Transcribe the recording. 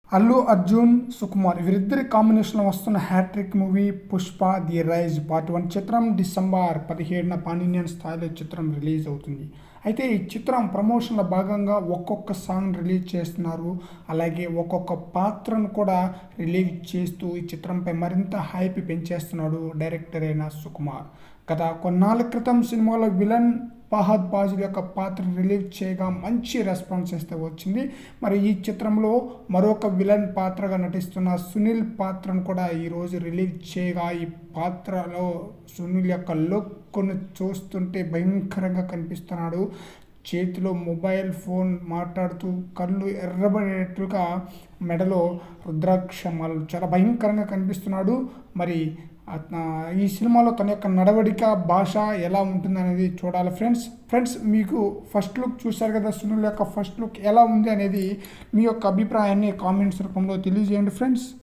అల్లు అర్జున్ సుకుమార్ వీరిద్దరి కాంబినేషన్లో వస్తున్న hattrick movie Pushpa the rise part one చిత్రం డిసెంబర్ పదిహేడున పాన్ ఇండియన్ స్థాయిలో చిత్రం రిలీజ్ అవుతుంది అయితే ఈ చిత్రం ప్రమోషన్లో భాగంగా ఒక్కొక్క సాంగ్ రిలీజ్ చేస్తున్నారు అలాగే ఒక్కొక్క పాత్రను కూడా రిలీజ్ చేస్తూ ఈ చిత్రంపై మరింత హైప్ పెంచేస్తున్నాడు డైరెక్టర్ అయిన సుకుమార్ గత కొన్నాళ్ళ క్రితం సినిమాలో విలన్ ఫహద్ బాజుల్ యొక్క పాత్ర రిలీజ్ చేయగా మంచి రెస్పాన్స్ అయితే వచ్చింది మరి ఈ చిత్రంలో మరొక విలన్ పాత్రగా నటిస్తున్న సునీల్ పాత్రను కూడా ఈరోజు రిలీజ్ చేయగా ఈ పాత్రలో సునీల్ యొక్క లుక్ను చూస్తుంటే భయంకరంగా కనిపిస్తున్నాడు చేతిలో మొబైల్ ఫోన్ మాట్లాడుతూ కళ్ళు ఎర్రబడేట్లుగా మెడలో రుద్రాక్షమాలు చాలా భయంకరంగా కనిపిస్తున్నాడు మరి అతన ఈ సినిమాలో తన యొక్క నడవడిక భాష ఎలా ఉంటుంది అనేది చూడాలి ఫ్రెండ్స్ ఫ్రెండ్స్ మీకు ఫస్ట్ లుక్ చూశారు కదా సునీల్ యొక్క ఫస్ట్ లుక్ ఎలా ఉంది అనేది మీ యొక్క అభిప్రాయాన్ని కామెంట్స్ రూపంలో తెలియజేయండి ఫ్రెండ్స్